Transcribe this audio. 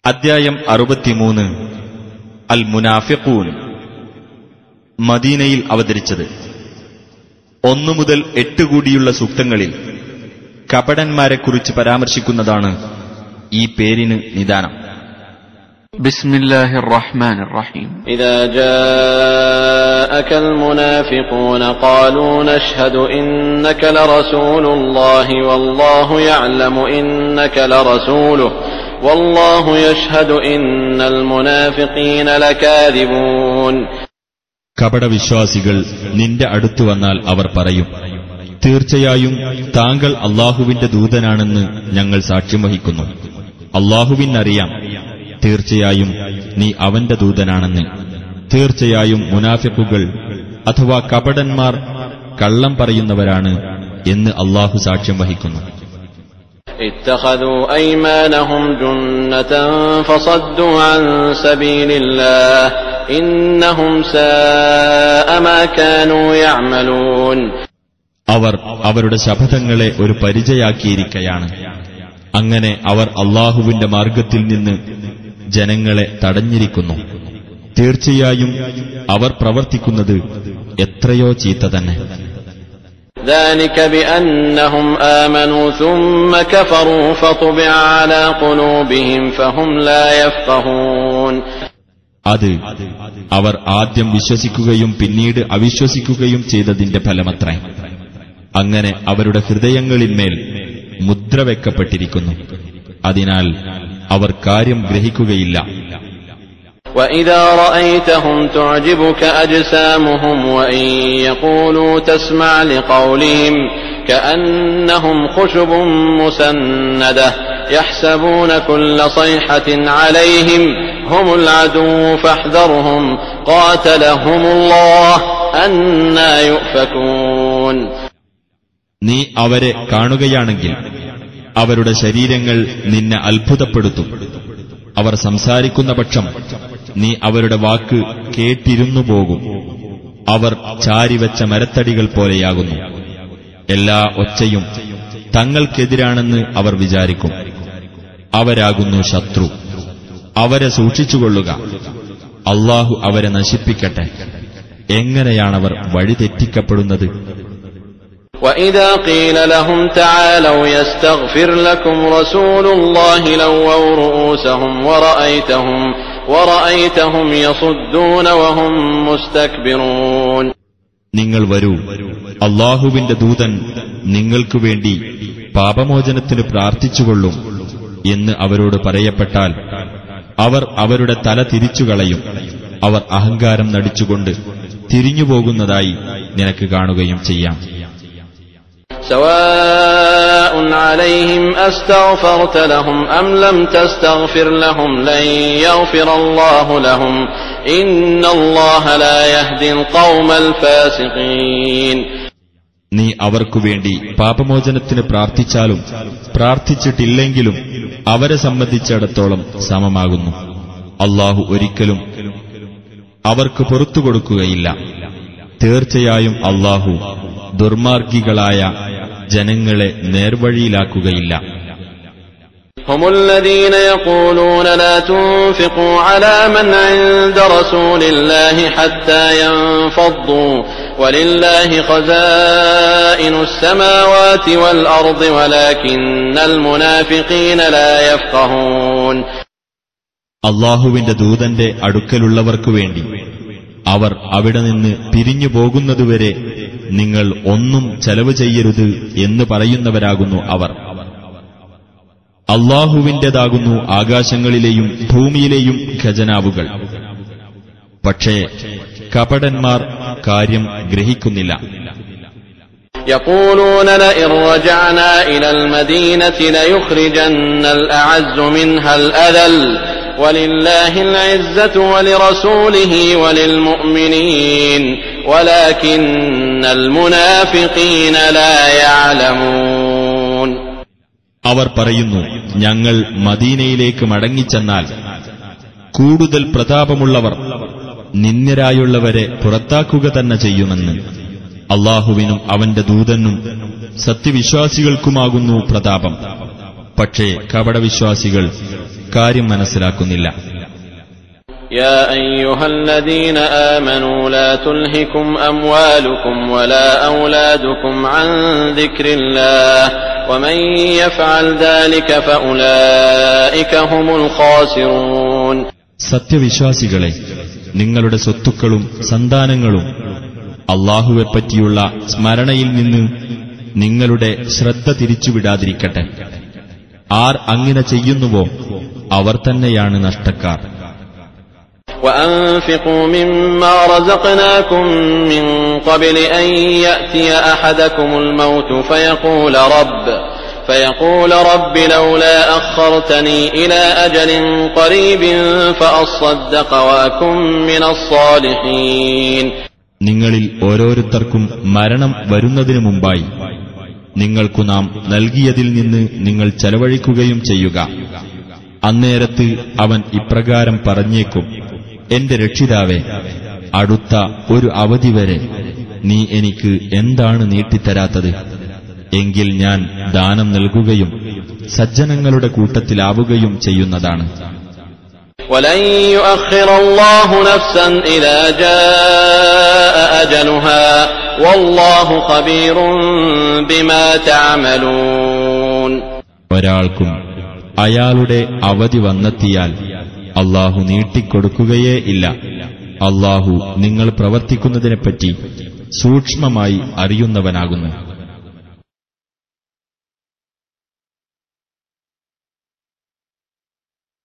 അദ്ധ്യായം അറുപത്തിമൂന്ന് അൽ മുനാഫിഖൂൻ മദീനയിൽ അവതരിച്ചത് ഒന്നു മുതൽ എട്ട് കൂടിയുള്ള സൂക്തങ്ങളിൽ കപടന്മാരെക്കുറിച്ച് പരാമർശിക്കുന്നതാണ് ഈ പേരിന് നിദാനം بسم الله الرحمن الرحيم إذا جاءك المنافقون قالوا نشهد إنك لرسول الله والله يعلم إنك لرسوله والله يشهد إن المنافقين لكاذبون കപടവിശ്വാസികൾ നിന്റെ അടുത്തു വന്നാൽ അവർ പറയും തീർച്ചയായും താങ്കൾ അള്ളാഹുവിന്റെ ദൂതനാണെന്ന് ഞങ്ങൾ സാക്ഷ്യം വഹിക്കുന്നു അള്ളാഹുവിനറിയാം തീർച്ചയായും നീ അവന്റെ ദൂതനാണെന്ന് തീർച്ചയായും മുനാഫിക്കുകൾ അഥവാ കപടന്മാർ കള്ളം പറയുന്നവരാണ് എന്ന് അള്ളാഹു സാക്ഷ്യം വഹിക്കുന്നു اتخذوا أيمانهم جنة فصدوا عن سبيل الله إنهم ساء ما كانوا يعملون അവർ അവരുടെ ശപഥങ്ങളെ ഒരു പരിചയാക്കിയിരിക്കയാണ് അങ്ങനെ അവർ അള്ളാഹുവിന്റെ മാർഗത്തിൽ നിന്ന് ജനങ്ങളെ തടഞ്ഞിരിക്കുന്നു തീർച്ചയായും അവർ പ്രവർത്തിക്കുന്നത് എത്രയോ ചീത്ത തന്നെ ذلك بأنهم آمنوا ثم كفروا فطبع على قلوبهم فهم لا يفقهون അത് അവർ ആദ്യം വിശ്വസിക്കുകയും പിന്നീട് അവിശ്വസിക്കുകയും ചെയ്തതിന്റെ ഫലമത്രേ അങ്ങനെ അവരുടെ ഹൃദയങ്ങളിന്മേൽ മുദ്ര വെക്കപ്പെട്ടിരിക്കുന്നു അതിനാൽ അവർ കാര്യം ഗ്രഹിക്കുകയില്ല وإذا رأيتهم تعجبك أجسامهم وإن يقولوا تسمع لقولهم كأنهم خشب مسندة يحسبون كل صيحة عليهم هم العدو فاحذرهم قاتلهم الله أنا يؤفكون നീ അവരെ കാണുകയാണെങ്കിൽ അവരുടെ ശരീരങ്ങൾ നിന്നെ അത്ഭുതപ്പെടുത്തും അവർ സംസാരിക്കുന്ന പക്ഷം നീ അവരുടെ വാക്ക് കേട്ടിരുന്നു പോകും അവർ ചാരിവെച്ച മരത്തടികൾ പോലെയാകുന്നു എല്ലാ ഒച്ചയും തങ്ങൾക്കെതിരാണെന്ന് അവർ വിചാരിക്കും അവരാകുന്നു ശത്രു അവരെ സൂക്ഷിച്ചുകൊള്ളുക അള്ളാഹു അവരെ നശിപ്പിക്കട്ടെ എങ്ങനെയാണവർ വഴിതെറ്റിക്കപ്പെടുന്നത് وإذا قيل لهم تعالوا يستغفر لكم رسول الله لووا رؤوسهم ورأيتهم ورأيتهم يصدون وهم مستكبرون നിങ്ങൾ വരൂ അള്ളാഹുവിന്റെ ദൂതൻ നിങ്ങൾക്കു വേണ്ടി പാപമോചനത്തിന് പ്രാർത്ഥിച്ചുകൊള്ളും എന്ന് അവരോട് പറയപ്പെട്ടാൽ അവർ അവരുടെ തല തിരിച്ചുകളയും അവർ അഹങ്കാരം നടിച്ചുകൊണ്ട് തിരിഞ്ഞുപോകുന്നതായി നിനക്ക് കാണുകയും ചെയ്യാം سواء عليهم أستغفرت لهم أم لم تستغفر لهم لن يغفر الله لهم إن الله لا يهدي القوم الفاسقين നീ അവർക്കു വേണ്ടി പാപമോചനത്തിന് പ്രാർത്ഥിച്ചാലും പ്രാർത്ഥിച്ചിട്ടില്ലെങ്കിലും അവരെ സംബന്ധിച്ചിടത്തോളം സമമാകുന്നു അള്ളാഹു ഒരിക്കലും അവർക്ക് പുറത്തു കൊടുക്കുകയില്ല തീർച്ചയായും അള്ളാഹു ദുർമാർഗികളായ ജനങ്ങളെ നേർവഴിയിലാക്കുകയില്ല هم الذين يقولون لا تنفقوا على من عند رسول الله حتى ينفضوا ولله خزائن السماوات والأرض ولكن المنافقين لا يفقهون അള്ളാഹുവിന്റെ ദൂതന്റെ അടുക്കലുള്ളവർക്കു വേണ്ടി അവർ അവിടെ നിന്ന് പിരിഞ്ഞു പോകുന്നതുവരെ നിങ്ങൾ ഒന്നും ചെലവ് ചെയ്യരുത് എന്ന് പറയുന്നവരാകുന്നു അവർ അള്ളാഹുവിന്റേതാകുന്നു ആകാശങ്ങളിലെയും ഭൂമിയിലെയും ഖജനാവുകൾ പക്ഷേ കപടന്മാർ കാര്യം ഗ്രഹിക്കുന്നില്ല يقولون لئن رجعنا إلى المدينة ليخرجن الأعز منها الأذل ولله العزة ولرسوله وللمؤمنين ولكن المنافقين لا يعلمون അവർ പറയുന്നു ഞങ്ങൾ മദീനയിലേക്ക് മടങ്ങിച്ചെന്നാൽ കൂടുതൽ പ്രതാപമുള്ളവർ നിന്ദ്യരായുള്ളവരെ പുറത്താക്കുക തന്നെ ചെയ്യുമെന്ന് അള്ളാഹുവിനും അവന്റെ ദൂതനും സത്യവിശ്വാസികൾക്കുമാകുന്നു പ്രതാപം പക്ഷേ കപടവിശ്വാസികൾ കാര്യം മനസ്സിലാക്കുന്നില്ല يا أيها الذين آمنوا لا تلهكم أموالكم ولا أولادكم عن ذكر الله ومن يفعل ذلك فأولئك هم الخاسرون സത്യവിശ്വാസികളെ നിങ്ങളുടെ സ്വത്തുക്കളും സന്താനങ്ങളും അള്ളാഹുവെപ്പറ്റിയുള്ള സ്മരണയിൽ നിന്ന് നിങ്ങളുടെ ശ്രദ്ധ തിരിച്ചുവിടാതിരിക്കട്ടെ ആർ അങ്ങനെ ചെയ്യുന്നുവോ അവർ തന്നെയാണ് നഷ്ടക്കാർ وأنفقوا مما رزقناكم من قبل أن يأتي أحدكم الموت فيقول رب فيقول رب لولا أخرتني إلى أجل قريب فأصدق وأكن من الصالحين നിങ്ങളിൽ ഓരോരുത്തർക്കും മരണം വരുന്നതിനു മുമ്പായി നിങ്ങൾക്കു നാം നൽകിയതിൽ നിന്ന് നിങ്ങൾ ചെലവഴിക്കുകയും ചെയ്യുക അന്നേരത്ത് അവൻ ഇപ്രകാരം പറഞ്ഞേക്കും എന്റെ രക്ഷിതാവേ അടുത്ത ഒരു അവധി വരെ നീ എനിക്ക് എന്താണ് നീട്ടിത്തരാത്തത് എങ്കിൽ ഞാൻ ദാനം നൽകുകയും സജ്ജനങ്ങളുടെ കൂട്ടത്തിലാവുകയും ചെയ്യുന്നതാണ് ولن يؤخر الله نفسا إذا جاء أجلها والله خبير بما تعملون ഒരാൾക്കും അയാളുടെ അവധി വന്നെത്തിയാൽ അള്ളാഹു നീട്ടിക്കൊടുക്കുകയേ ഇല്ല അള്ളാഹു നിങ്ങൾ പ്രവർത്തിക്കുന്നതിനെപ്പറ്റി സൂക്ഷ്മമായി അറിയുന്നവനാകുന്നു